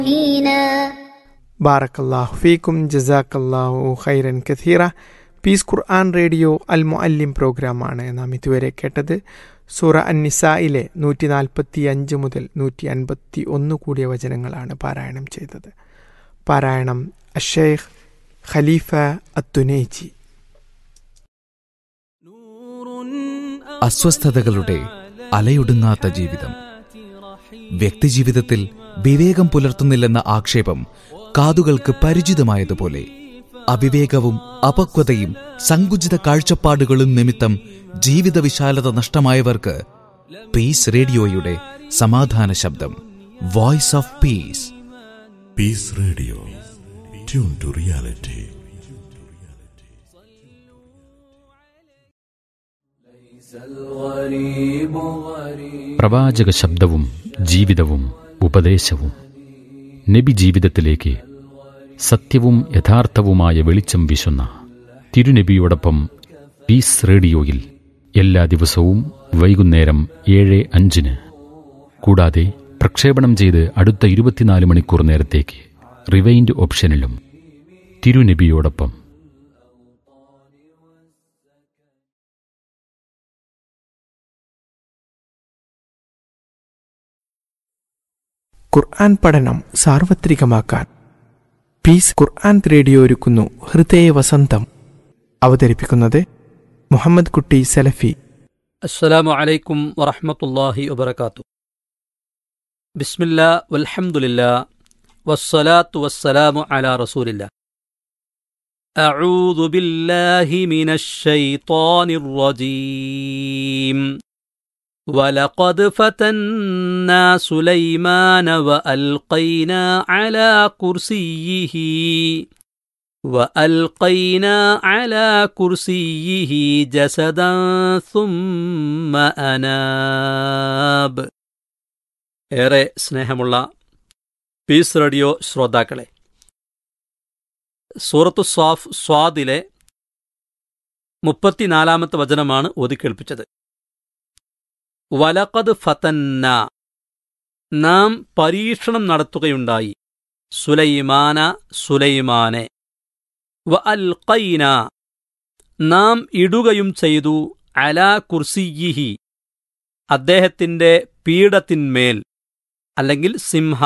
هينا ബാറക്കല്ലാഹു ഫീക്കും ജസാക്കല്ലാഹു ഖൈറൻ കഥീറ പീസ് ഖുർആൻ റേഡിയോ അൽ മുഅല്ലിം പ്രോഗ്രാമാണ് നാം ഇതുവരെ കേട്ടത് സൂറ അന്നിസായിലെ നൂറ്റി നാൽപ്പത്തി അഞ്ച് മുതൽ നൂറ്റി അൻപത്തി ഒന്ന് കൂടിയ വചനങ്ങളാണ് പാരായണം ചെയ്തത് പാരായണം അഷേഖ് ഖലീഫ അത്തുനേജി അസ്വസ്ഥതകളുടെ അലയൊടുങ്ങാത്ത ജീവിതം വ്യക്തിജീവിതത്തിൽ വിവേകം പുലർത്തുന്നില്ലെന്ന ആക്ഷേപം കാതുകൾക്ക് പരിചിതമായതുപോലെ അവിവേകവും അപക്വതയും സങ്കുചിത കാഴ്ചപ്പാടുകളും നിമിത്തം ജീവിത വിശാലത നഷ്ടമായവർക്ക് പീസ് റേഡിയോയുടെ സമാധാന ശബ്ദം voice of peace Peace Radio. Tune to reality. പ്രവാചക ശബ്ദവും ജീവിതവും ഉപദേശവും നബി ജീവിതത്തിലേക്ക് സത്യവും യഥാർത്ഥവുമായ വെളിച്ചം വീശുന്ന തിരുനബിയോടൊപ്പം പീസ് റേഡിയോയിൽ എല്ലാ ദിവസവും വൈകുന്നേരം ഏഴ് അഞ്ചിന് കൂടാതെ പ്രക്ഷേപണം ചെയ്ത് അടുത്ത ഇരുപത്തിനാല് മണിക്കൂർ നേരത്തേക്ക് റിവൈൻഡ് ഓപ്ഷനിലും തിരുനബിയോടൊപ്പം ഖുർആൻ പഠനം സാർവത്രികമാക്കാൻ പീസ് ഖുർആൻ റേഡിയോ ഒരുക്കുന്നു ഹൃദയ വസന്തം അവതരിപ്പിക്കുന്നത് മുഹമ്മദ് കുട്ടി സലഫി السلام عليكم ورحمة الله وبركاته بسم الله والحمد لله والصلاة والسلام على رسول الله أعوذ بالله من الشيطان الرجيم ولقد فتنا سليمان وألقينا على كرسيه وألقينا على كرسيه جسدا ثم أناب ഏറെ സ്നേഹമുള്ള പീസ് റേഡിയോ ശ്രോതാക്കളെ സൂറത്തു സ്വാഫ് സ്വാദിലെ മുപ്പത്തിനാലാമത്തെ വചനമാണ് ഓതിക്കേൾപ്പിച്ചത് വലക്കത് ഫതന്ന നാം പരീക്ഷണം നടത്തുകയുണ്ടായി സുലൈമാന സുലൈമാനെ വ അൽഖൈന നാം ഇടുകയും ചെയ്തു അലാ കുർസിയിഹി അദ്ദേഹത്തിന്റെ പീഠത്തിന്മേൽ അല്ലെങ്കിൽ സിംഹ